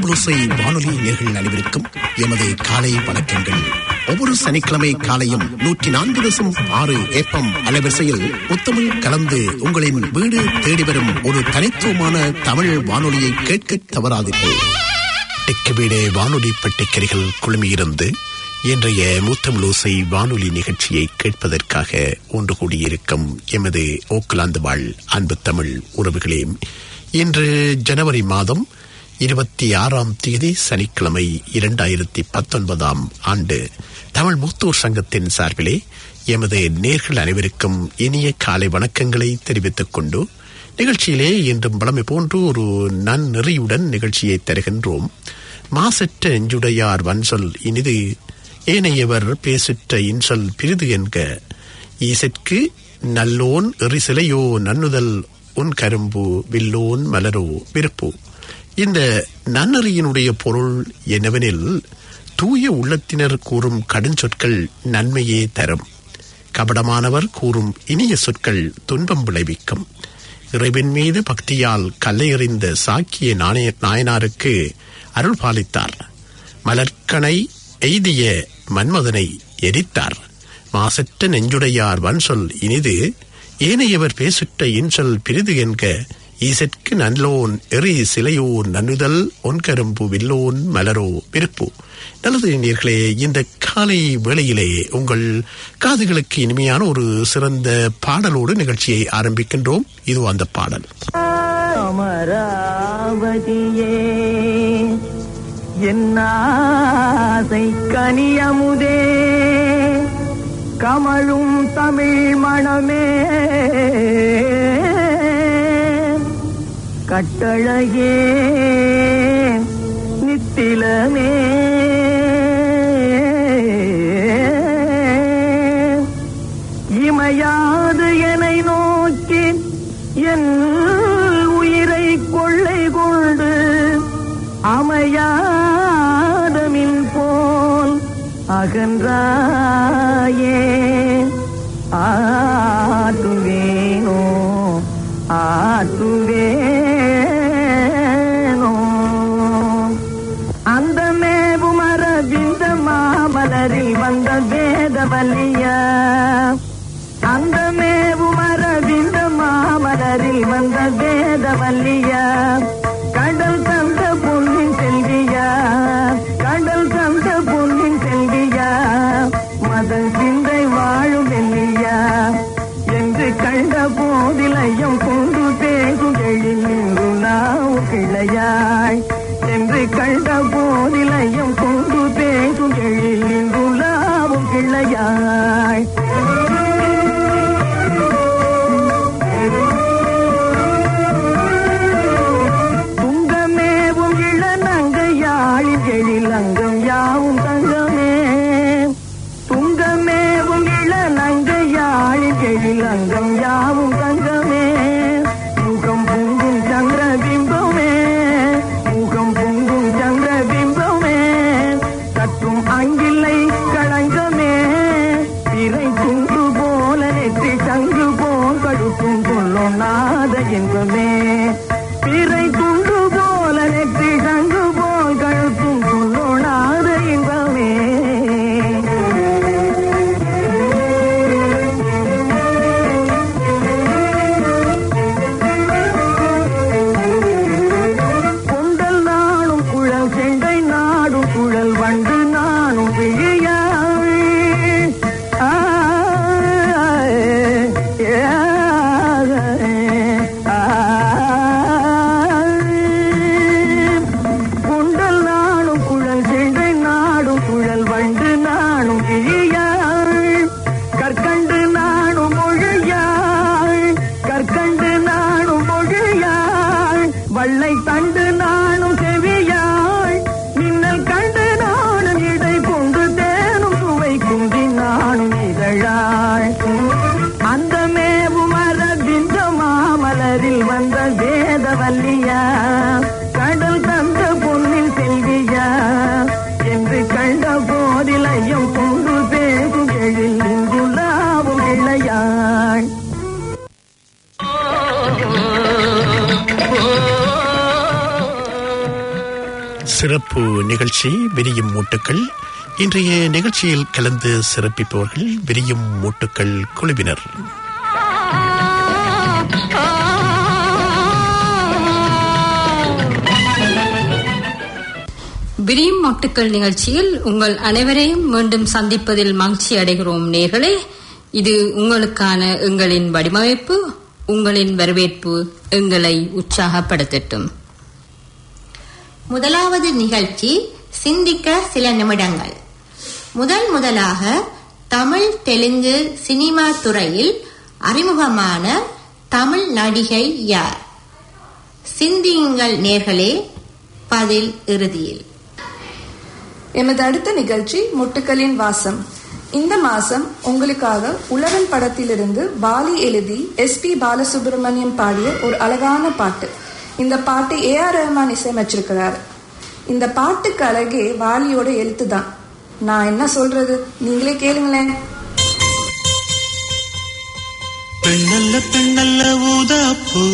முத்தமிழோசை வானொலி நேர்கள் அனைவருக்கும் எமது காலை வணக்கங்கள் ஒவ்வொரு சனிக்கிழமை காலையும் நூற்றி நான்கு தசம் ஆறு ஏப்பம் அலைவரிசையில் முத்தமிழ் கலந்து உங்களின் வீடு தேடி வரும் ஒரு தனித்துவமான தமிழ் வானொலியை கேட்க தவறாதீர்கள் டெக்கு வீடு வானொலி பெட்டிக்கரைகள் குழுமியிருந்து இன்றைய முத்தமிழோசை வானொலி நிகழ்ச்சியை கேட்பதற்காக ஒன்று கூடியிருக்கும் எமது ஓக்கலாந்து வாழ் அன்பு தமிழ் உறவுகளே இன்று ஜனவரி மாதம் இருபத்தி ஆறாம் தேதி சனிக்கிழமை இரண்டாயிரத்தி பத்தொன்பதாம் ஆண்டு தமிழ் மூத்தூர் சங்கத்தின் சார்பிலே எமது நேர்கள் அனைவருக்கும் இனிய காலை வணக்கங்களை தெரிவித்துக் கொண்டு நிகழ்ச்சியிலே இன்றும் பழமை போன்று ஒரு நன்னெறியுடன் நிகழ்ச்சியை தருகின்றோம் மாசற்ற எஞ்சுடையார் வன்சொல் இனிது ஏனையவர் பேசுற்ற இன்சொல் பிரிது என்க ஈசற்கு நல்லோன் எறிசிலையோ நன்னுதல் உன் கரும்பு வில்லோன் மலரோ விருப்பு இந்த நன்னறியினுடைய பொருள் என்னவெனில் தூய உள்ளத்தினர் கூறும் கடுஞ்சொற்கள் நன்மையே தரும் கபடமானவர் கூறும் இனிய சொற்கள் துன்பம் விளைவிக்கும் இறைவன் மீது பக்தியால் கல்லையறிந்த சாக்கிய நாணய நாயனாருக்கு அருள் பாலித்தார் மலர்கனை எய்திய மன்மதனை எரித்தார் மாசற்ற நெஞ்சுடையார் வன்சொல் இனிது ஏனையவர் பேசுற்ற இன்சொல் பிரிது என்க ஈசற்கு நல்லோன் எறி சிலையோன் நன்னுதல் ஒன்கரும்பு வில்லோன் மலரோ விருப்பு நல்லது நேர்களே இந்த காலை வேளையிலே உங்கள் காதுகளுக்கு இனிமையான ஒரு சிறந்த பாடலோடு நிகழ்ச்சியை ஆரம்பிக்கின்றோம் இது அந்த பாடல் அமராவதியே என்னாசை கனியமுதே கமழும் தமிழ் மணமே கட்டழகே நித்திலமே இமையாது என்னை நோக்கி என் உயிரை கொள்ளை கொண்டு அமையாதமின் போல் அகன்றாயே ஆற்றுவேனோ ஆற்றுவேனோ அந்த மேவுமரவிந்த மாமலரில் வந்த வேதவல்லியா அந்த மேவுமரவிந்த மாமலரில் வந்த வேதவல்லியா கடல் தந்த பொன்னின் செல்வியா கடல் தந்த பொன்னின் செல்வியா மதன் சிந்தை வாழும் வெள்ளியா என்று கண்ட போதிலையும் கொண்டு பேசும் எழில் நின்று நாவு கிளையாய் என்று கண்ட போதிலையும் கொண்டு பேசும் எழில் நின்று நாவும் கிளையாய் துங்கமேவும் இளநங்கையாளின் எழில் அங்கம் யாவும் தங்கமே துங்கமேவும் இளநங்கையாளின் எழில் அங்கம் யாவும் தங்கமே முகம் பொங்கும் சந்திர பிம்பமே முகம் பொங்கும் சந்திர பிம்பமே சற்றும் அங்கில்லை களங்கமே திரை துண்டு போல நெற்றி சங்கு போல் கடுக்கும் சொல்லும் நாத என்பமே பிறை துண்டு போல நெற்றி சங்கு போல் கழுத்தும் சொல்லும் நாத என்பமே கொண்டல் நாளும் குழல் செண்டை நாடும் குழல் வண்டு நானும் விழியாள் ஆ, ஏ, ஆ, குண்டல் நாடும் குழல் செண்டை நாடும் குழல் வண்டு நானும் விழியாள் கற்கண்டு நானும் மொழியாள் கற்கண்டு நானும் மொழியாள் வள்ளை தண்டு நானும் செவியாள் மின்னல் கண்டு நானும் இடை கொண்டு தேனும் சுவை குந்தி நானும் இதழாள் அந்த மேவும் அரவிந்த மாமலரில் வந்த வேதவல்லியா கடல் தந்த பொன்னின் செல்வியா என்று கண்ட போதிலையும் கொண்டு பேசும் எழில் இங்குள்ளாவும் இளையாள் சிறப்பு நிகழ்ச்சி விரியும் மூட்டுக்கள் இன்றைய நிகழ்ச்சியில் கலந்து சிறப்பிப்பவர்கள் விரியும் மூட்டுக்கள் குழுவினர் விரியும் மொட்டுக்கள் நிகழ்ச்சியில் உங்கள் அனைவரையும் மீண்டும் சந்திப்பதில் மகிழ்ச்சி அடைகிறோம் நேர்களே இது உங்களுக்கான எங்களின் வடிவமைப்பு உங்களின் வரவேற்பு எங்களை உற்சாகப்படுத்தட்டும் முதலாவது நிகழ்ச்சி சிந்திக்க சில நிமிடங்கள் முதல் முதலாக தமிழ் தெலுங்கு சினிமா துறையில் அறிமுகமான தமிழ் நடிகை யார் சிந்தியுங்கள் நேர்களே பதில் இறுதியில் எமது அடுத்த நிகழ்ச்சி முட்டுக்களின் வாசம் இந்த மாசம் உங்களுக்காக உலகன் படத்திலிருந்து பாலி எழுதி எஸ் பி பாலசுப்ரமணியம் பாடிய ஒரு அழகான பாட்டு இந்த பாட்டு ஏ ஆர் ரஹ்மான் இசையமைச்சிருக்கிறார் இந்த பாட்டுக்கு அழகே வாலியோட எழுத்து தான் நான் என்ன சொல்றது நீங்களே கேளுங்களேன் பெண்ணல்ல பெண்ணல்ல ஊதாப்பூ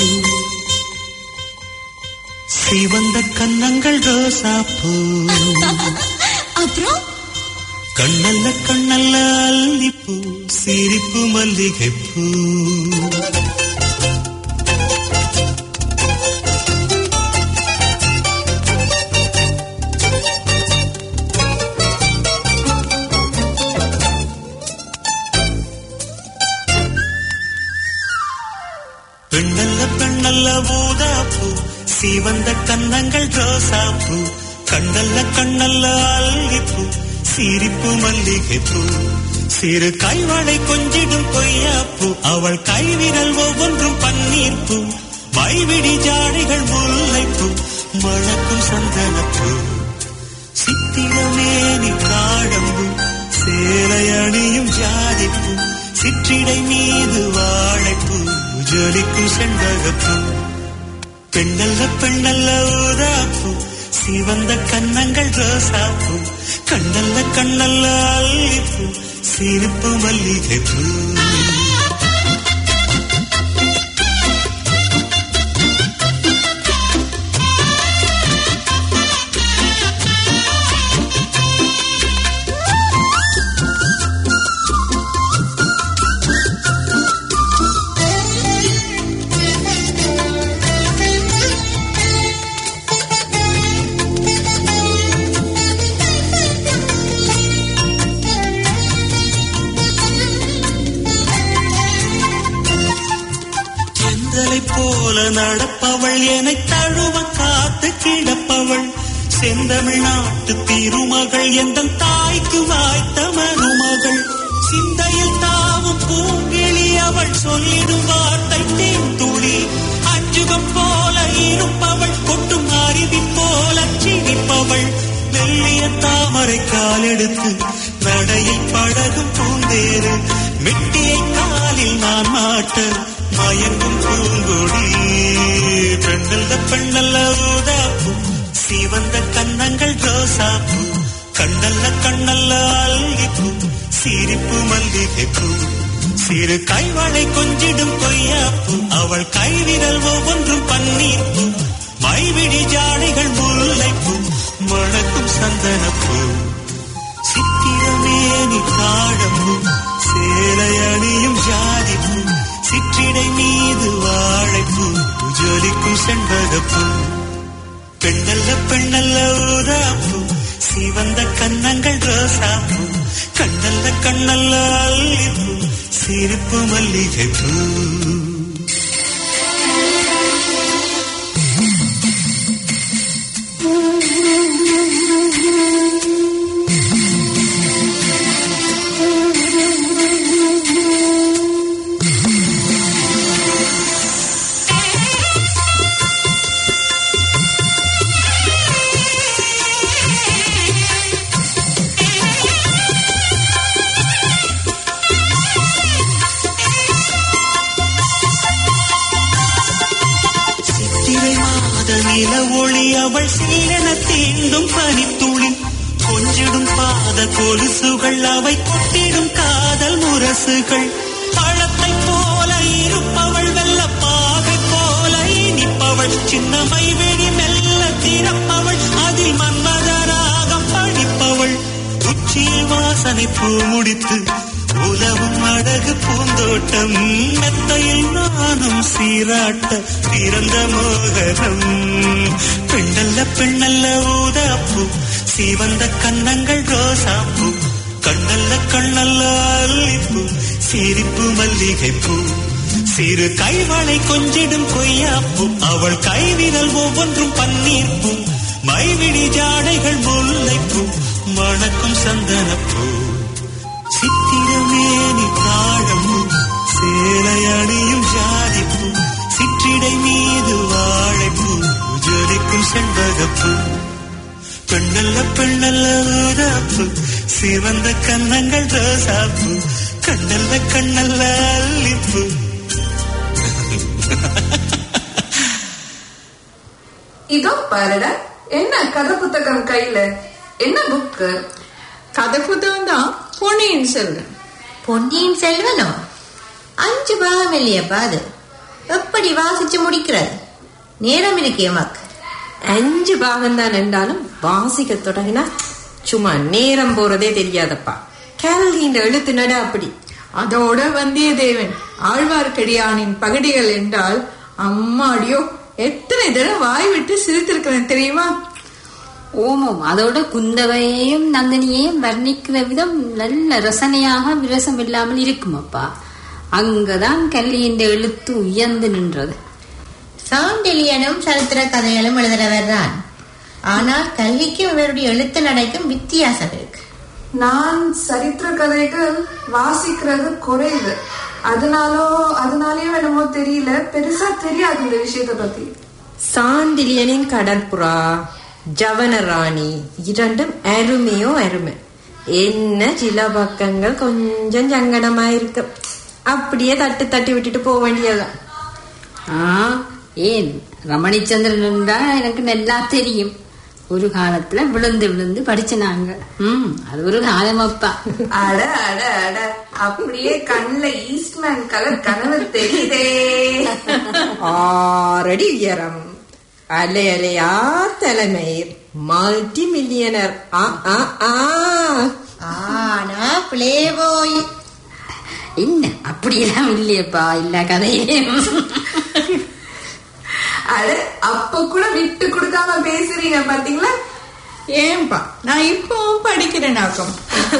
சிவந்த கன்னங்கள் ரோசாப்பூ அப்புறம் கண்ணல்ல கண்ணல்ல அல்லிப்பூ சிரிப்பு மல்லிகைப்பூ பெண்ணல்ல பெண்ணல்ல ஊதாப்பூ சிவந்த கன்னங்கள் ரோசாப்பூ கண்ணல்ல கண்ணல்ல அல்லிப்பூ சிரிப்பு மல்லிகைப்பூ சிறு கைவளை கொஞ்சிடும் கொய்யாப்பூ அவள் கைவிரல் ஒவ்வொன்றும் பன்னீர்ப்பூ மைவிடி ஜாடிகள் முல்லைப்பூ மணக்கும் சந்தனப்பூ சித்திரமேனி காடம்பு சேலை அணியும் ஜாதிப்பூ சிற்றிடை மீது வாழைப்பூ ஜொலிக்கும் செண்பகப்பூ பெண்ணல்ல பெண்ணல்ல ஊதாப்பூ சிவந்த கன்னங்கள் ரோசாப்பூ கண்ணல்ல கண்ணல்ல அல்லிப்பூ சிரிப்பு மல்லிகைப்பூ செந்தலை போல நடப்பவள் என்னை தழுவ காத்து கிடப்பவள் செந்தமிழ் நாட்டு திருமகள் எந்த தாய்க்கு வாய்த்த மருமகள் சிந்தையில் தாவும் பூங்கிழி அவள் சொல்லிடும் வார்த்தை தேன்துளி அஞ்சுகம் போல இருப்பவள் கொட்டும் அருவி போல சிரிப்பவள் மெல்லிய தாமரை காலெடுத்து நடையில் படகும் பூந்தேறு மெட்டியை காலில் நான் மாட்ட மயங்கும் பூங்கொடி பெண்ணல்ல பெண்ணல்ல ஊதாப்பூ சிவந்த கன்னங்கள் ரோசாப்பூ கண்ணல்ல கண்ணல்ல அல்லிப்பூ சிரிப்பு மல்லிகைப்பூ சிறு கைவளை கொஞ்சிடும் கொய்யாப்பூ அவள் கைவிரல் ஒவ்வொன்றும் பன்னீர்ப்பூ மைவிடி ஜாடைகள் முல்லைப்பூ மணக்கும் சந்தனப்பூ சித்திரமேனி காடம்பூ சேலை அணியும் ஜாதிப்பூ சிற்றிடை மீது வாழைப்பூ ஜொலிக்கும் செண்பகப்பூ பெண்ணல்ல பெண்ணல்ல ஊதாப்பூ சிவந்த கன்னங்கள் ரோசாப்பூ கண்ணல்ல கண்ணல்ல அல்லிப்பூ சிரிப்பு மல்லிகைப்பூ சித்திரை மாத நில ஒளி அவள் சீலென தீண்டும் பனித்துளி கொஞ்சிடும் பாத கொலுசுகள் அவை கொட்டிடும் காதல் முரசுகள் பழத்தை போல இருப்பவள் வெள்ள பாகை போல இனிப்பவள் சின்னமை வெடி மெல்ல திறப்பவள் அதில் பூ முடித்து உலவும் அழகு பூந்தோட்டம் மெத்தையில் நானும் சீராட்ட பிறந்த மோகனம் பெண்ணல்ல பெண்ணல்ல ஊதாப்பூ சிவந்த கன்னங்கள் ரோசாப்பூ கண்ணல்ல கண்ணல்ல அல்லிப்பூ சிரிப்பு மல்லிகைப்பூ சிறு கைவளை கொஞ்சிடும் கொய்யாப்பூ அவள் கைவிரல் ஒவ்வொன்றும் பன்னீர்ப்பூ மைவிழி ஜாடைகள் முல்லைப்பூ மணக்கும் சந்தனப்பூ சித்திரமேனி தாழம்பூ சேலை அணியும் ஜாதிப்பூ சிற்றிடை மீது வாழைப்பூ ஜொலிக்கும் செண்பகப்பூ பெண்ணல்ல பெண்ணல்ல ஊதாப்பூ சிவந்த கன்னங்கள் ரோசாப்பூ கண்ணல்ல கண்ணல்ல அல்லிப்பூ இதோ பாருட என்ன கதை புத்தகம் கையில என்ன புக்கு கதை புத்தகம் தான் பொன்னியின் செல்வன் பொன்னியின் செல்வனோ அஞ்சு பாகம் இல்லையப்பா அது எப்படி வாசிச்சு முடிக்கிறது நேரம் இருக்கே உமக்கு அஞ்சு பாகம் தான் என்றாலும் வாசிக்க தொடங்கினா சும்மா நேரம் போறதே தெரியாதப்பா கேள்வியின் எழுத்து நட அப்படி அதோட வந்தியத்தேவன் ஆழ்வார்க்கடியானின் பகடிகள் என்றால் அம்மாடியோ எத்தனை தடவை வாய் விட்டு சிரித்திருக்கிறேன் தெரியுமா ஓமம் அதோட குந்தவையையும் நந்தினியையும் வர்ணிக்கிற விதம் நல்ல ரசனையாக விரசம் இல்லாமல் இருக்குமப்பா அங்கதான் கல்லியின் எழுத்து உயர்ந்து நின்றது சாண்டிலியனும் சரித்திர கதைகளும் எழுதுறவர் தான் ஆனால் கல்விக்கும் இவருடைய எழுத்து நடைக்கும் வித்தியாசம் இருக்கு நான் சரித்திர கதைகள் வாசிக்கிறது குறைவு அதனாலோ அதனாலயோ என்னமோ தெரியல பெருசா தெரியாது இந்த விஷயத்தை பத்தி சாண்டிலியனின் கடற்புறா ஜவனராணி இரண்டும் அருமையோ அருமை என்ன சில பக்கங்கள் கொஞ்சம் சங்கடமா இருக்கு அப்படியே தட்டு தட்டி விட்டுட்டு போக வேண்டியதுதான் ஆ ஏன் ரமணிச்சந்திரன் என்றால் எனக்கு நல்லா தெரியும் ஒரு காலத்துல விழுந்து விழுந்து படிச்சனாங்க ம் அது ஒரு காலமப்பா அட அட அட அப்படியே கண்ணுல ஈஸ்ட்மேன் கலர் கனவு தெரியுதே ஆறடி உயரம் அலை அலையா தலைமை மல்டி மில்லியனர் ஆ ஆ ஆ ஆனா பிளே போய் என்ன அப்படியெல்லாம் இல்லையப்பா இல்ல கதையே அட அப்ப கூட விட்டு கொடுக்காம பேசுறீங்க பாத்தீங்களா ஏன்பா நான் இப்பவும் படிக்கிறேனாக்கும்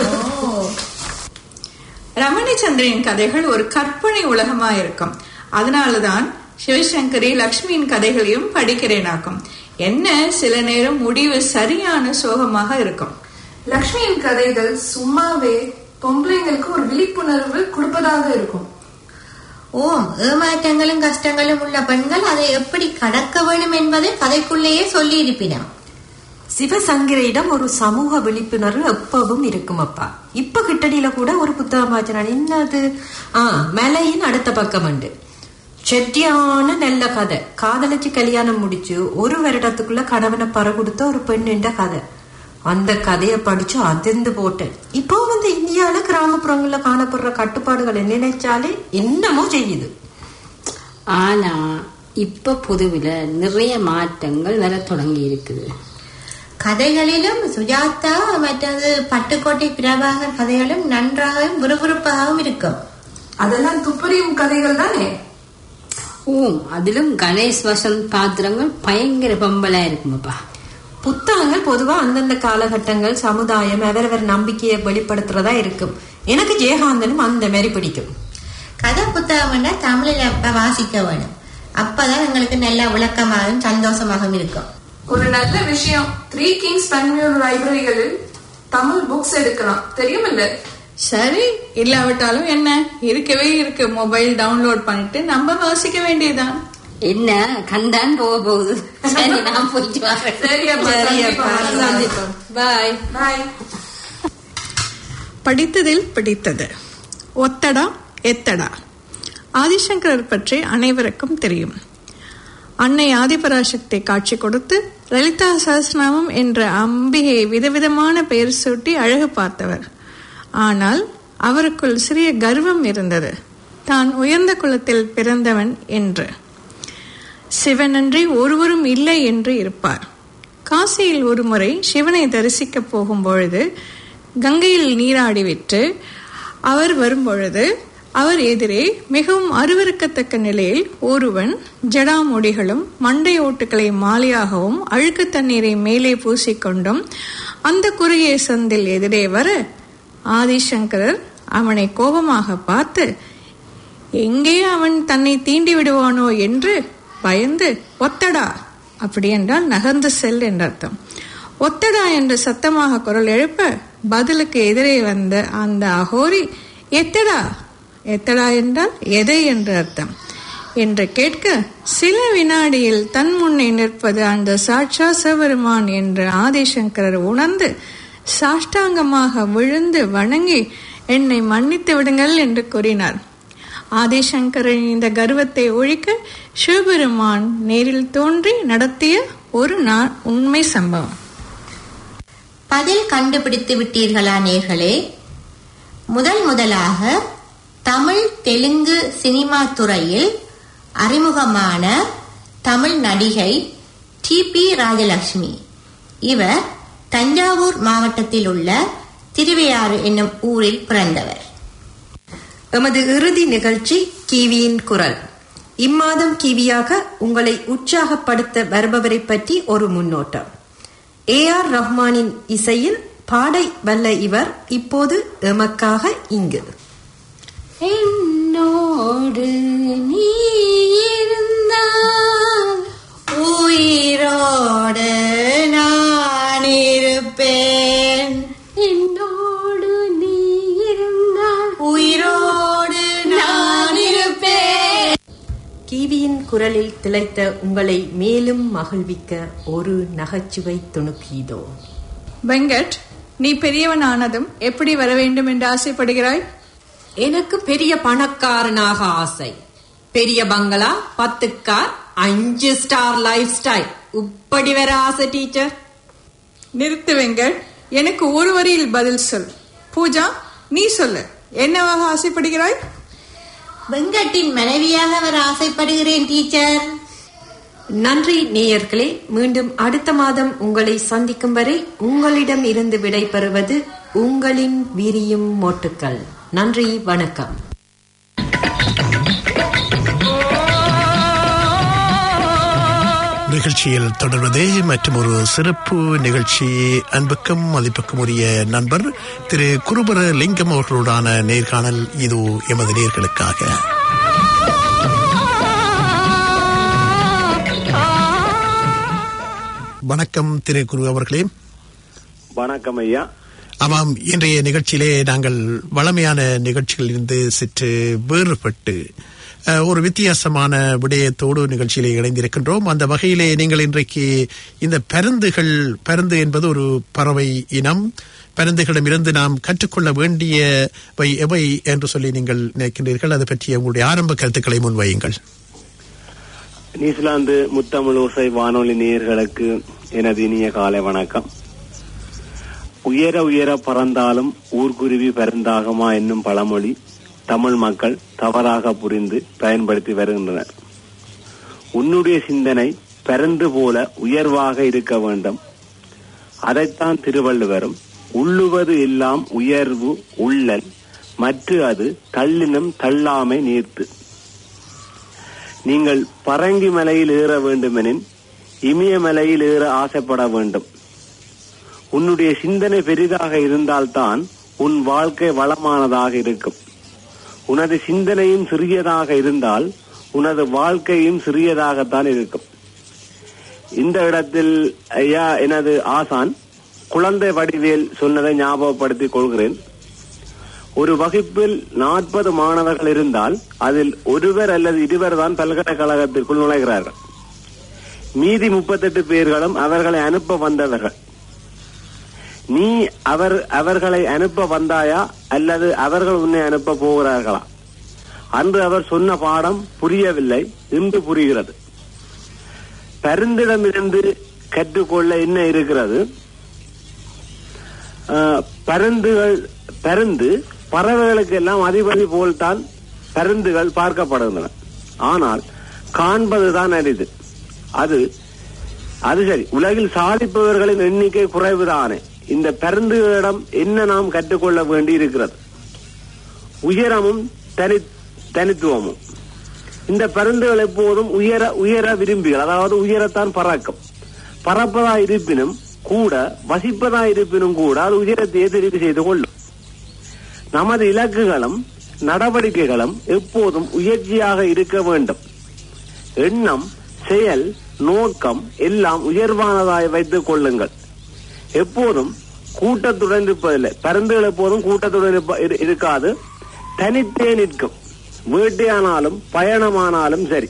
ரமணிச்சந்திரன் கதைகள் ஒரு கற்பனை உலகமா இருக்கும் அதனாலதான் சிவசங்கரி லக்ஷ்மியின் கதைகளையும் படிக்கிறேனாக்கும் என்ன சில நேரம் முடிவு சரியான சோகமாக இருக்கும் லக்ஷ்மியின் கதைகள் சும்மாவே பொம்பளைங்களுக்கு ஒரு விழிப்புணர்வு கொடுப்பதாக இருக்கும் ஓம் ஏமாற்றங்களும் கஷ்டங்களும் உள்ள பெண்கள் அதை எப்படி கடக்க வேண்டும் என்பதை கதைக்குள்ளேயே சொல்லி இருப்பினான் சிவசங்கரியிடம் ஒரு சமூக விழிப்புணர்வு எப்பவும் இருக்கும் அப்பா இப்ப கிட்டடியில கூட ஒரு புத்தகம் வாச்சினான் என்னது ஆ மலையின் அடுத்த பக்கம் உண்டு செட்டியான நல்ல கதை காதலிச்சு கல்யாணம் முடிச்சு ஒரு வருடத்துக்குள்ள கணவனை பற கொடுத்த ஒரு பெண்ணின்ற கதை அந்த கதையை படிச்சு அதிர்ந்து போட்டேன் இப்போ வந்து இந்தியால கிராமப்புறங்கள்ல காணப்படுற கட்டுப்பாடுகளை நினைச்சாலே என்னமோ செய்யுது ஆனா இப்ப பொதுவில நிறைய மாற்றங்கள் வர தொடங்கி இருக்குது கதைகளிலும் சுஜாதா மற்றது பட்டுக்கோட்டை பிரபாகர் கதைகளும் நன்றாகவும் விறுவிறுப்பாகவும் இருக்கும் அதெல்லாம் துப்பறியும் கதைகள் தானே ஓம் அதிலும் கணேஷ் வசந்த் பாத்திரங்கள் பயங்கர பம்பலா இருக்குமப்பா புத்தகங்கள் பொதுவா அந்தந்த காலகட்டங்கள் சமுதாயம் அவரவர் நம்பிக்கையை வெளிப்படுத்துறதா இருக்கும் எனக்கு ஜெயகாந்தனும் அந்த மாதிரி பிடிக்கும் கதை புத்தகம்னா தமிழில் அப்ப வாசிக்க வேணும் அப்பதான் எங்களுக்கு நல்ல விளக்கமாகவும் சந்தோஷமாகவும் இருக்கும் ஒரு நல்ல விஷயம் த்ரீ கிங்ஸ் பெங்களூர் லைப்ரரிகளில் தமிழ் புக்ஸ் எடுக்கலாம் தெரியுமில்ல சரி இல்லாவிட்டாலும் என்ன இருக்கவே இருக்கு மொபைல் டவுன்லோட் பண்ணிட்டு நம்ம வாசிக்க வேண்டியதுதான் என்ன கண்டான் போக போகுது சரி நான் போயிட்டு வரேன் சரியப்பா சந்திப்போம் பாய் பாய் படித்ததில் பிடித்தது ஒத்தடா எத்தடா ஆதிசங்கரர் பற்றி அனைவருக்கும் தெரியும் அன்னை ஆதிபராசக்தி காட்சி கொடுத்து லலிதா சஹஸ்ரநாமம் என்ற அம்பிகை விதவிதமான பெயர் சூட்டி அழகு பார்த்தவர் ஆனால் அவருக்குள் சிறிய கர்வம் இருந்தது தான் உயர்ந்த குலத்தில் பிறந்தவன் என்று சிவனன்றி ஒருவரும் இல்லை என்று இருப்பார் காசியில் ஒருமுறை சிவனை தரிசிக்கப் போகும் பொழுது கங்கையில் நீராடிவிட்டு அவர் வரும்பொழுது அவர் எதிரே மிகவும் அருவருக்கத்தக்க நிலையில் ஒருவன் ஜடாமுடிகளும் மண்டை ஓட்டுகளை மாலையாகவும் அழுக்கு தண்ணீரை மேலே பூசிக்கொண்டும் அந்த குறுகிய சந்தில் எதிரே வர ஆதிசங்கரர் அவனை கோபமாக பார்த்து எங்கே அவன் தன்னை தீண்டி விடுவானோ என்று பயந்து ஒத்தடா அப்படி என்றால் நகர்ந்து செல் என்ற அர்த்தம் ஒத்தடா என்று சத்தமாக குரல் எழுப்ப பதிலுக்கு எதிரே வந்த அந்த அகோரி எத்தடா எத்தடா என்றால் எதை என்று அர்த்தம் என்று கேட்க சில வினாடியில் தன் முன்னே நிற்பது அந்த சாட்சா சிவபெருமான் என்று ஆதிசங்கரர் உணர்ந்து சாஷ்டாங்கமாக விழுந்து வணங்கி என்னை மன்னித்து விடுங்கள் என்று கூறினார் ஆதிசங்கரின் இந்த கர்வத்தை ஒழிக்க சிவபெருமான் நேரில் தோன்றி நடத்திய ஒரு நாள் உண்மை சம்பவம் பதில் கண்டுபிடித்து விட்டீர்களா நேர்களே முதல் முதலாக தமிழ் தெலுங்கு சினிமா துறையில் அறிமுகமான தமிழ் நடிகை டி பி ராஜலட்சுமி இவர் தஞ்சாவூர் மாவட்டத்தில் உள்ள திருவையாறு என்னும் ஊரில் பிறந்தவர் எமது இறுதி நிகழ்ச்சி கிவியின் குரல் இம்மாதம் கிவியாக உங்களை உற்சாகப்படுத்த வருபவரை பற்றி ஒரு முன்னோட்டம் ஏ ஆர் ரஹ்மானின் இசையில் பாடை வல்ல இவர் இப்போது எமக்காக இங்கு என்னோடு நீ இருந்தால் உயிரோடு நான் இருப்பேன் என்னோடு நீ இருந்தால் உயிரோடு நான் இருப்பேன் கிவியின் குரலில் திளைத்த உங்களை மேலும் மகிழ்விக்க ஒரு நகைச்சுவை துணுக்கீதோ வெங்கட் நீ பெரியவன் ஆனதும் எப்படி வர வேண்டும் என்று ஆசைப்படுகிறாய் எனக்கு பெரிய பணக்காரனாக ஆசை பெரிய பங்களா பத்து கார் அஞ்சு ஸ்டார் லைஃப் ஸ்டைல் இப்படி வர ஆசை டீச்சர் நிறுத்து வெங்கட் எனக்கு ஒரு வரியில் பதில் சொல் பூஜா நீ சொல்லு என்னவாக ஆசைப்படுகிறாய் வெங்கட்டின் மனைவியாக வர ஆசைப்படுகிறேன் டீச்சர் நன்றி நேயர்களே மீண்டும் அடுத்த மாதம் உங்களை சந்திக்கும் வரை உங்களிடம் இருந்து விடை பெறுவது உங்களின் விரியும் மோட்டுக்கள் நன்றி வணக்கம் நிகழ்ச்சியில் தொடர்வதே மற்றும் ஒரு சிறப்பு நிகழ்ச்சி அன்புக்கும் மதிப்புக்கும் உரிய நண்பர் திரு குருபர லிங்கம் அவர்களுடான நேர்காணல் இது எமது நேர்களுக்காக வணக்கம் திரு குரு அவர்களே வணக்கம் ஐயா ஆமாம் இன்றைய நிகழ்ச்சியிலே நாங்கள் வளமையான நிகழ்ச்சிகளிலிருந்து சற்று வேறுபட்டு அஹ், ஒரு வித்தியாசமான விடயத்தோடு நிகழ்ச்சியிலே இணைந்திருக்கின்றோம் அந்த வகையிலே நீங்கள் இன்றைக்கு இந்த பருந்துகள் பருந்து என்பது ஒரு பறவை இனம் பருந்துகளிடமிருந்து நாம் கற்றுக்கொள்ள வேண்டியவை எவை என்று சொல்லி நீங்கள் நினைக்கின்றீர்கள் அது பற்றிய உங்களுடைய ஆரம்ப கருத்துக்களை முன்வையுங்கள் நியூசிலாந்து முத்தமிழ் ஓசை வானொலி நேயர்களுக்கு எனது இனிய காலை வணக்கம் உயர உயர பறந்தாலும் ஊர்க்குருவி பருந்தாகுமா என்னும் பழமொழி தமிழ் மக்கள் தவறாக புரிந்து பயன்படுத்தி வருகின்றனர் உன்னுடைய சிந்தனை பரந்து போல உயர்வாக இருக்க வேண்டும் அதைத்தான் திருவள்ளுவரும் உள்ளுவது எல்லாம் உயர்வு உள்ளல் மற்ற அது தள்ளினும் தள்ளாமை நீர்த்து நீங்கள் பரங்கி மலையில் ஏற வேண்டுமெனின் இமயமலையில் ஏற ஆசைப்பட வேண்டும் உன்னுடைய சிந்தனை பெரிதாக இருந்தால்தான் உன் வாழ்க்கை வளமானதாக இருக்கும் உனது சிந்தனையும் சிறியதாக இருந்தால் உனது வாழ்க்கையும் சிறியதாகத்தான் இருக்கும் இந்த இடத்தில் ஐயா எனது ஆசான் குழந்தை வடிவேல் சொன்னதை ஞாபகப்படுத்திக் கொள்கிறேன் ஒரு வகுப்பில் நாற்பது மாணவர்கள் இருந்தால் அதில் ஒருவர் அல்லது இருவர் தான் பல்கலைக்கழகத்திற்குள் நுழைகிறார்கள் மீதி முப்பத்தெட்டு பேர்களும் அவர்களை அனுப்ப வந்தவர்கள் நீ அவர் அவர்களை அனுப்ப வந்தாயா அல்லது அவர்கள் உன்னை அனுப்ப போகிறார்களா அன்று அவர் சொன்ன பாடம் புரியவில்லை இன்று புரிகிறது பருந்திடமிருந்து கற்றுக்கொள்ள என்ன இருக்கிறது ஆஹ், பருந்துகள் பருந்து பறவைகளுக்கு எல்லாம் அதிபதி போல்தான் பருந்துகள் பார்க்கப்படுகின்றன ஆனால் காண்பதுதான் அரிது அது அது சரி உலகில் சாதிப்பவர்களின் எண்ணிக்கை குறைவுதானே இந்த பருந்துகளிடம் என்ன நாம் கற்றுக்கொள்ள வேண்டி இருக்கிறது உயரமும் தனி தனித்துவமும் இந்த பருந்துகள் எப்போதும் உயர உயர விரும்பிகள் அதாவது உயரத்தான் பறக்கும் பறப்பதா இருப்பினும் கூட வசிப்பதா இருப்பினும் கூட அது உயரத்தையே தெரிவு செய்து கொள்ளும் நமது இலக்குகளும் நடவடிக்கைகளும் எப்போதும் உயர்ச்சியாக இருக்க வேண்டும் எண்ணம் செயல் நோக்கம் எல்லாம் உயர்வானதாய் வைத்துக் கொள்ளுங்கள் எப்போதும் கூட்டத்துடன் இருப்பதில்லை பருந்துகள் எப்போதும் கூட்டத்துடன் இருப்ப- இரு- இருக்காது தனித்தே நிற்கும் வேட்டையானாலும் பயணமானாலும் சரி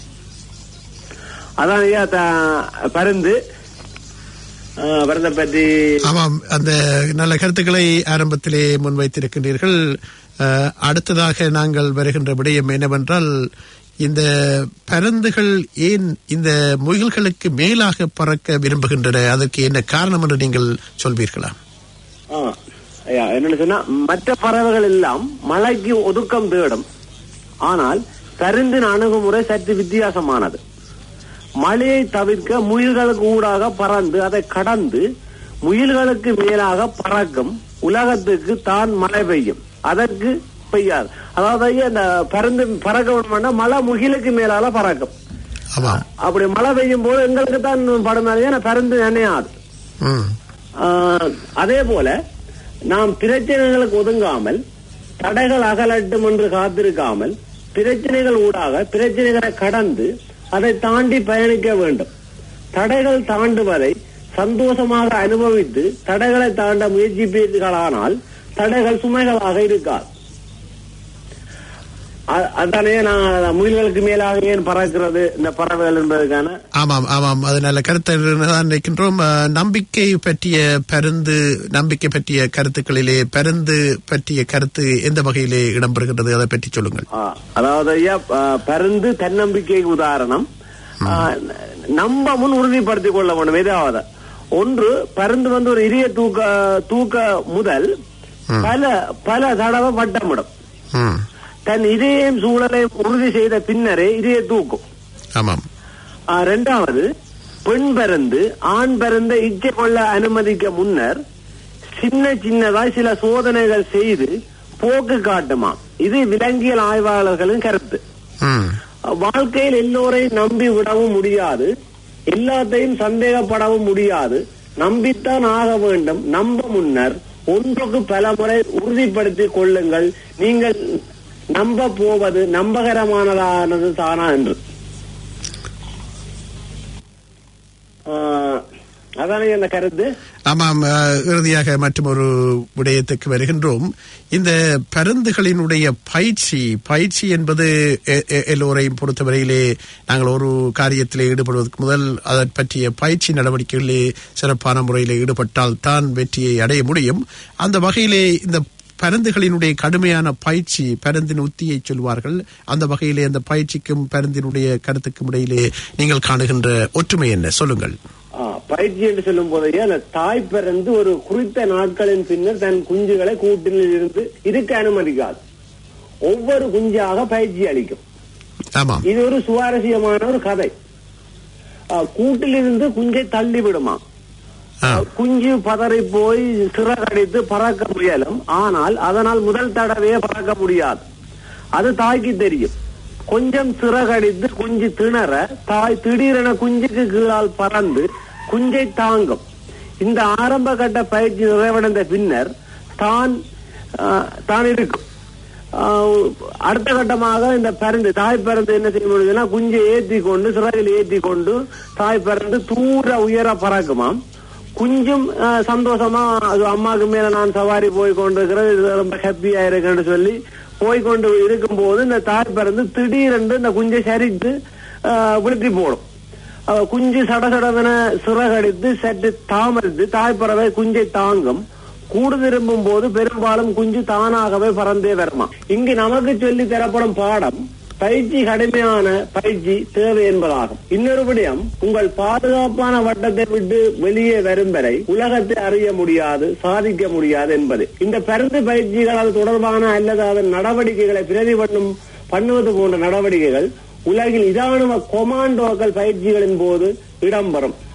அதான் ஐயா த- பருந்து ஆஹ், பருந்தை பற்றி ஆமாம் அந்த நல்ல கருத்துக்களை ஆரம்பத்திலே முன்வைத்திருக்கின்றீர்கள் அஹ், அடுத்ததாக நாங்கள் வருகின்ற விடயம் என்னவென்றால் இந்த பருந்துகள் ஏன் இந்த முயல்களுக்கு மேலாக பறக்க விரும்புகின்றன அதற்கு என்ன காரணம் என்று நீங்கள் சொல்வீர்களா ஆ, ஐயா, என்னன்னு சொன்னா மற்ற பறவைகள் எல்லாம் மழைக்கு ஒதுக்கம் தேடும் ஆனால் பருந்தின் அணுகுமுறை சற்று வித்தியாசமானது மழையை தவிர்க்க முயல்களுக்கு ஊடாக பறந்து அதை கடந்து முயல்களுக்கு மேலாக பறக்கும் உலகத்துக்கு தான் மழை பெய்யும் அதற்கு பெய்யாது அதாவது ஐயா, இந்த பருந்து பறக்க வேணும்னா மழை முகிலுக்கு மேலால பறக்கும் ஆமாம் அப்படி மழை பெய்யும் போது எங்களுக்கு தான் படுனாலே பருந்து நினையாது ம் ஆஹ், அதே போல நாம் பிரச்சனைகளுக்கு ஒதுங்காமல் தடைகள் அகலட்டும் என்று காத்திருக்காமல் பிரச்சனைகள் ஊடாக பிரச்சனைகளை கடந்து அதை தாண்டி பயணிக்க வேண்டும் தடைகள் தாண்டுவதை சந்தோஷமாக அனுபவித்து தடைகளை தாண்ட முயற்சிப்பீர்களானால் தடைகள் சுமைகளாக இருக்காது அ- அதானே நான் முயல்களுக்கு மேலாக ஏன் பறக்கிறது இந்த பறவைகள் என்பதற்கான ஆமாம் ஆமாம் அது நல்ல கருத்து என்று தான் நினைக்கின்றோம் அஹ், நம்பிக்கை பற்றிய பருந்து நம்பிக்கை பற்றிய கருத்துக்களிலே பருந்து பற்றிய கருத்து எந்த வகையிலே இடம்பெறுகின்றது அதை பற்றி சொல்லுங்கள் ஆ, அதாவது ஐயா ஆ, பருந்து தன்னம்பிக்கைக்கு உதாரணம் ஆ, நம்ப முன் உறுதிப்படுத்திக் கொள்ள வேண்டும் ஏதாவது ஒன்று பருந்து வந்து ஒரு இரிய தூக்க தூக்க முதல் பல பல தடவை வட்டமிடும் ம் தன் இதயம் சூழலை உறுதி செய்த பின்னரே இதய தூக்கும் ஆமாம் ஆ, இரண்டாவது பெண் பருந்து ஆண் பருந்தை இச்சை கொள்ள அனுமதிக்க முன்னர் சின்ன சின்னதாய் சில சோதனைகள் செய்து போக்கு காட்டுமாம் இது விலங்கியல் ஆய்வாளர்களின் கருத்து ம் வாழ்க்கையில் எல்லோரையும் நம்பி விடவும் முடியாது எல்லாத்தையும் சந்தேகப்படவும் முடியாது நம்பித்தான் ஆக வேண்டும் நம்ப முன்னர் ஒன்றுக்கு பல முறை உறுதிப்படுத்திக் கொள்ளுங்கள் நீங்கள் நம்ப போவது நம்பகரமானதானது தானா என்று ஆஹ், அதானே அந்த கருத்து ஆமாம் அஹ், இறுதியாக மற்றும் ஒரு விடயத்துக்கு வருகின்றோம் இந்த பருந்துகளினுடைய பயிற்சி பயிற்சி என்பது எ- எ- எல்லோரையும் பொறுத்தவரையிலே நாங்கள் ஒரு காரியத்திலே ஈடுபடுவதற்கு முதல் அதை பற்றிய பயிற்சி நடவடிக்கைகளிலே சிறப்பான முறையில் ஈடுபட்டால் தான் வெற்றியை அடைய முடியும் அந்த வகையிலே இந்த பருந்துகளினுடைய கடுமையான பயிற்சி பருந்தின் உத்தியை சொல்வார்கள் அந்த வகையிலே அந்த பயிற்சிக்கும் பருந்தினுடைய கருத்துக்கும் இடையிலே நீங்கள் காணுகின்ற ஒற்றுமை என்ன சொல்லுங்கள் ஆ, பயிற்சி என்று சொல்லும் போதையே அந்த தாய் பிறந்து ஒரு குறித்த நாட்களின் பின்னர் தன் குஞ்சுகளை கூட்டில் இருந்து இருக்க அனுமதிக்காது ஒவ்வொரு குஞ்சாக பயிற்சி அளிக்கும் ஆமாம் இது ஒரு சுவாரஸ்யமான ஒரு கதை ஆ, கூட்டிலிருந்து குஞ்சை தள்ளி விடுமா ஆ. குஞ்சு பதறி போய் சிறகடித்து பறக்க முயலும் ஆனால் அதனால் முதல் தடவையே பறக்க முடியாது அது தாய்க்கு தெரியும் கொஞ்சம் சிறகடித்து குஞ்சு திணற தாய் திடீரென குஞ்சுக்கு கீழால் பறந்து குஞ்சை தாங்கும் இந்த ஆரம்ப கட்ட பயிற்சி நிறைவடைந்த பின்னர் தான் ஆ, தான் இருக்கும் ஆ, அடுத்த கட்டமாக இந்த பருந்து தாய் பறந்து என்ன செய்ய முடியுதுன்னா குஞ்சை ஏற்றி கொண்டு சிறகில் ஏற்றி கொண்டு தாய் பறந்து தூர உயர பறக்குமாம் குஞ்சும் ஆ, சந்தோஷமா அது அம்மாக்கு மேல நான் சவாரி போய் கொண்டிருக்கிறேன் இது ரொம்ப ஹாப்பியா இருக்குன்னு சொல்லி போய் கொண்டு இருக்கும்போது இந்த தாய் பறந்து திடீரென்று இந்த குஞ்சை சரித்து ஆ, விழுத்தி போடும் அவ குஞ்சு சடசடவென சிறகடித்து சற்று தாமதித்து தாய்ப்பறவை குஞ்சை தாங்கும் கூடு திரும்பும் போது பெரும்பாலும் குஞ்சு தானாகவே பறந்தே வருமா இங்கு நமக்கு சொல்லி தரப்படும் பாடம் பயிற்சி கடுமையான பயிற்சி தேவை என்பதாகும் இன்னொரு விடயம் உங்கள் பாதுகாப்பான வட்டத்தை விட்டு வெளியே வரும் வரை உலகத்தை அறிய முடியாது சாதிக்க முடியாது என்பது இந்த பருந்து பயிற்சிகள் அது தொடர்பான அல்லது அதன் நடவடிக்கைகளை பிரதி பண்ணும் பண்ணுவது போன்ற நடவடிக்கைகள் உலகில் இராணுவ கொமாண்டோக்கள் பயிற்சிகளின் போது இடம்பெறும்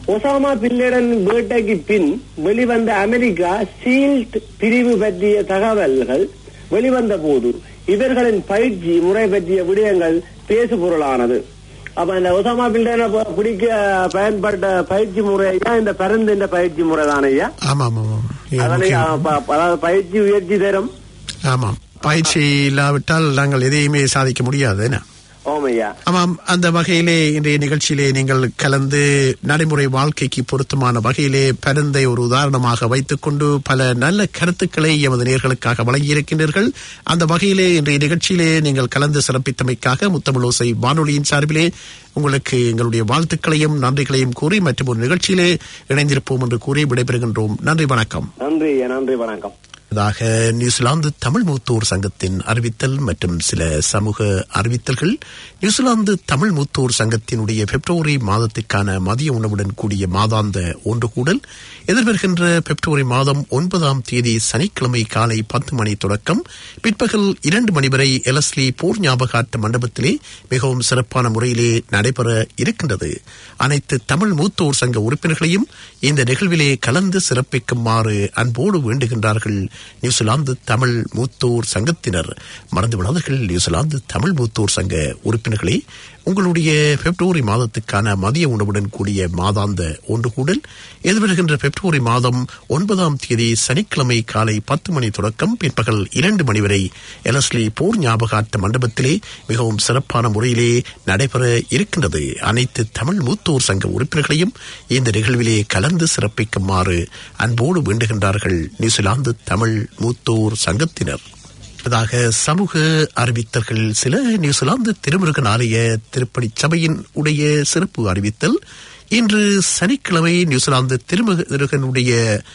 ஒசாமா பில்லேடன் வேட்டைக்கு பின் வெளிவந்த அமெரிக்கா சீல்ட் பிரிவு பற்றிய தகவல்கள் வெளிவந்த போது இவர்களின் பயிற்சி முறை பற்றிய விடயங்கள் பேசு பொருளானது அப்ப இந்த ஒசாமா பில்டனை பிடிக்க பயன்பட்ட பயிற்சி முறையா இந்த பரந்து இந்த பயிற்சி முறை தானே ஐயா ஆமாம் ஆமாம் இது அதனை முக்கியம். ப- ப- அதாவது பயிற்சி உயர்ச்சி தரும் ஆமாம் பயிற்சி இல்லாவிட்டால் நாங்கள் எதையுமே சாதிக்க முடியாது என்ன ஓமையா ஆமாம் அந்த வகையிலே இன்றைய நிகழ்ச்சியிலே நீங்கள் கலந்து நடைமுறை வாழ்க்கைக்கு பொருத்தமான வகையிலே பருந்தை ஒரு உதாரணமாக வைத்துக்கொண்டு பல நல்ல கருத்துக்களை எமது நேர்களுக்காக வழங்கியிருக்கின்றீர்கள் அந்த வகையிலே இன்றைய நிகழ்ச்சியிலே நீங்கள் கலந்து சிறப்பித்தமைக்காக முத்தமிழோசை வானொலியின் சார்பிலே உங்களுக்கு எங்களுடைய வாழ்த்துக்களையும் நன்றிகளையும் கூறி மற்றும் ஒரு நிகழ்ச்சியிலே இணைந்திருப்போம் என்று கூறி விடைபெறுகின்றோம் நன்றி வணக்கம் நன்றி ஐயா நன்றி வணக்கம் தாக நியூசிலாந்து தமிழ் மூத்தோர் சங்கத்தின் அறிவித்தல் மற்றும் சில சமூக அறிவித்தல்கள் நியூசிலாந்து தமிழ் மூத்தோர் சங்கத்தினுடைய பிப்ரவரி மாதத்திற்கான மதிய உணவுடன் கூடிய மாதாந்த ஒன்று கூடல் எதிர்வருகின்ற பிப்ரவரி மாதம் ஒன்பதாம் தேதி சனிக்கிழமை காலை பத்து மணி தொடக்கம் பிற்பகல் இரண்டு மணி வரை எலஸ்லி போர் ஞாபகார்த்த மண்டபத்திலே மிகவும் சிறப்பான முறையிலே நடைபெற இருக்கின்றது அனைத்து தமிழ் மூத்தோர் சங்க உறுப்பினர்களையும் இந்த நிகழ்விலே கலந்து சிறப்பிக்குமாறு அன்போடு வேண்டுகின்றார்கள் நியூசிலாந்து தமிழ் மூத்தோர் சங்கத்தினர் மறந்து விடாதீர்கள் நியூசிலாந்து தமிழ் மூத்தோர் சங்க உறுப்பினர்களே உங்களுடைய பிப்ரவரி மாதத்துக்கான மதிய உணவுடன் கூடிய மாதாந்த ஒன்று கூடல் எதிர்வருகின்ற பிப்ரவரி மாதம் ஒன்பதாம் தேதி சனிக்கிழமை காலை பத்து மணி தொடக்கம் பிற்பகல் இரண்டு மணி வரை எலஸ்லி போர் ஞாபகார்த்த மண்டபத்திலே மிகவும் சிறப்பான முறையிலே நடைபெற இருக்கின்றது அனைத்து தமிழ் மூத்தோர் சங்க உறுப்பினர்களையும் இந்த நிகழ்விலே கலந்து சிறப்பிக்குமாறு அன்போடு வேண்டுகின்றார்கள் நியூசிலாந்து தமிழ் மூத்தோர் சங்கத்தினர் அதாக சமூக அறிவித்தல்கள் சில நியூசிலாந்து திருமுருகன் ஆலய திருப்பணி சபையின் உடைய சிறப்பு அறிவித்தல் இன்று சனிக்கிழமை நியூசிலாந்து திருமுருகனுடைய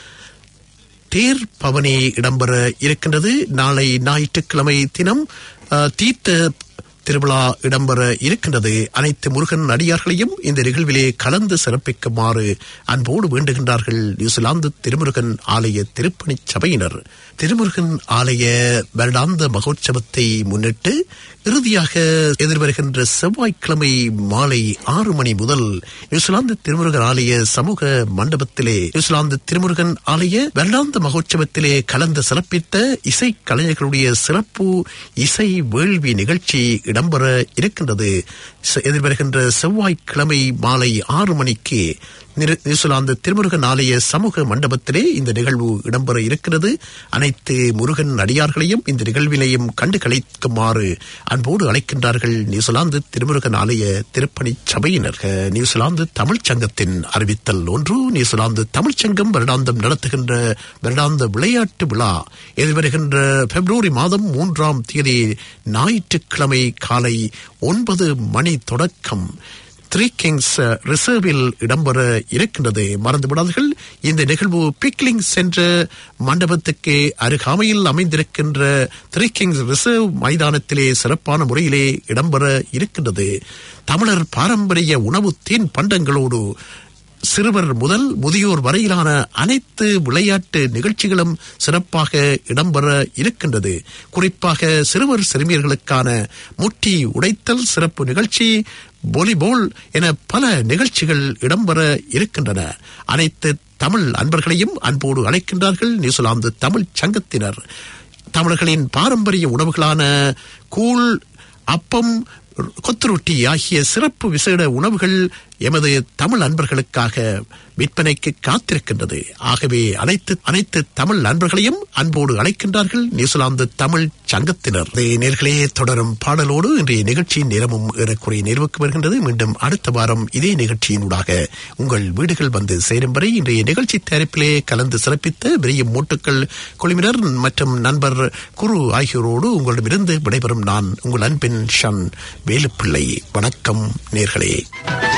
தேர் பவனி இடம்பெற இருக்கின்றது நாளை ஞாயிற்றுக்கிழமை தினம் அஹ், தீர்த்த திருவிழா இடம்பெற இருக்கின்றது அனைத்து முருகன் அடியார்களையும் இந்த நிகழ்விலே கலந்து சிறப்பிக்குமாறு அன்போடு வேண்டுகின்றார்கள் நியூசிலாந்து திருமுருகன் ஆலய திருப்பணி சபையினர் திருமுருகன் ஆலய வருடாந்த மகோற்சவத்தை முன்னிட்டு இறுதியாக எதிர்வருகின்ற செவ்வாய்க்கிழமை மாலை ஆறு மணி முதல் நியூசிலாந்து திருமுருகன் ஆலய சமூக மண்டபத்திலே நியூசிலாந்து திருமுருகன் ஆலய வருடாந்த மகோற்சவத்திலே கலந்து சிறப்பித்த இசை கலைஞர்களுடைய சிறப்பு இசை வேள்வி நிகழ்ச்சி இடம்பெற இருக்கின்றது செ- எதிர்வருகின்ற செவ்வாய்க்கிழமை மாலை ஆறு மணிக்கு நிரு- நியூசிலாந்து திருமுருகன் ஆலய சமூக மண்டபத்திலே இந்த நிகழ்வு இடம்பெற இருக்கிறது அனைத்து முருகன் அடியார்களையும் இந்த நிகழ்விலையும் கண்டு கழிக்குமாறு அன்போடு அழைக்கின்றார்கள் நியூசிலாந்து திருமுருகன் ஆலய திருப்பணி சபையினர் அஹ், நியூசிலாந்து தமிழ்ச் சங்கத்தின் அறிவித்தல் ஒன்று நியூசிலாந்து தமிழ்ச் சங்கம் வருடாந்தம் நடத்துகின்ற வருடாந்த விளையாட்டு விழா எதிர்வருகின்ற பிப்ரவரி மாதம் மூன்றாம் தேதி ஞாயிற்றுக்கிழமை காலை ஒன்பது மணி தொடக்கம் த்ரீ கிங்ஸ் ரிசர்வில் இடம்பெற இருக்கின்றது மறந்து விடாதீர்கள் இந்த நிகழ்வு பிக்லிங் சென்ற மண்டபத்துக்கு அருகாமையில் அமைந்திருக்கின்ற த்ரீ கிங்ஸ் ரிசர்வ் மைதானத்திலே சிறப்பான முறையிலே இடம்பெற இருக்கின்றது தமிழர் பாரம்பரிய உணவு தீன் பண்டங்களோடு சிறுவர் முதல் முதியோர் வரையிலான அனைத்து விளையாட்டு நிகழ்ச்சிகளும் சிறப்பாக இடம்பெற இருக்கின்றது குறிப்பாக சிறுவர் சிறுமியர்களுக்கான முட்டி உடைத்தல் சிறப்பு நிகழ்ச்சி வாலிபால் என பல நிகழ்ச்சிகள் இடம்பெற இருக்கின்றன அனைத்து தமிழ் அன்பர்களையும் அன்போடு அழைக்கின்றார்கள் நியூசிலாந்து தமிழ் சங்கத்தினர் தமிழர்களின் பாரம்பரிய உணவுகளான கூழ் அப்பம் கொத்துரொட்டி ஆகிய சிறப்பு விசேட உணவுகள் எமது தமிழ் அன்பர்களுக்காக விற்பனைக்கு காத்திருக்கின்றது ஆகவே அனைத்து அனைத்து தமிழ் அன்பர்களையும் அன்போடு அழைக்கின்றார்கள் நியூசிலாந்து தமிழ் சங்கத்தினர் இதே நேர்களே தொடரும் பாடலோடு இன்றைய நிகழ்ச்சியின் நேரமும் ஏறக்குறைய நிறைவுக்கு வருகின்றது மீண்டும் அடுத்த வாரம் இதே நிகழ்ச்சியினூடாக உங்கள் வீடுகள் வந்து சேரும் வரை இன்றைய நிகழ்ச்சி தயாரிப்பிலே கலந்து சிறப்பித்த விரியும் மூட்டுக்கள் குழுவினர் மற்றும் நண்பர் குரு ஆகியோரோடு உங்களிடமிருந்து விடைபெறும் நான் உங்கள் அன்பின் ஷன் வேலுப்பிள்ளை வணக்கம் நேர்களே